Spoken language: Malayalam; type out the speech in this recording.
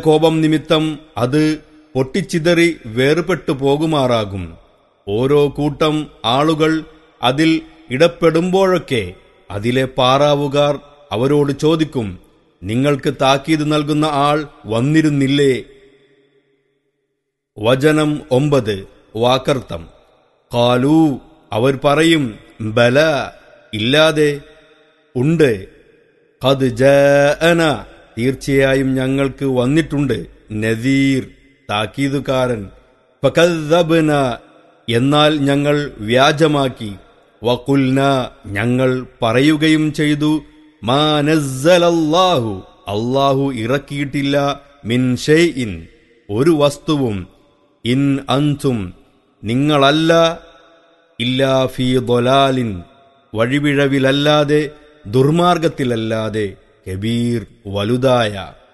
കോപം നിമിത്തം അത് പൊട്ടിച്ചിതറി വേർപെട്ടു പോകുമാറാകും ഓരോ കൂട്ടം ആളുകൾ അതിൽ ഇടപെടുമ്പോഴൊക്കെ അതിലെ പാറാവുകാർ അവരോട് ചോദിക്കും നിങ്ങൾക്ക് താക്കീത് നൽകുന്ന ആൾ വന്നിരുന്നില്ലേ വചനം ഒമ്പത് വാക്കർത്തം കാലൂ അവർ പറയും ബല ഇല്ലാതെ ഉണ്ട് കത് ജന തീർച്ചയായും ഞങ്ങൾക്ക് വന്നിട്ടുണ്ട് നദീർ താക്കീതുകാരൻ ഫകദ്ദബ്ന എന്നാൽ ഞങ്ങൾ വ്യാജമാക്കി വകുൽന ഞങ്ങൾ പറയുകയും ചെയ്തു മാ നസ്സലല്ലാഹു അല്ലാഹു ഇറക്കിയിട്ടില്ല മിൻ ഷൈഇൻ ഒരു വസ്തുവും ഇൻ അൻതും നിങ്ങളല്ല ഇല്ലാ ഫീ ദൊലാലിൻ വഴിപിഴവിലല്ലാതെ ദുർമാർഗത്തിലല്ലാതെ കബീർ വലുതായ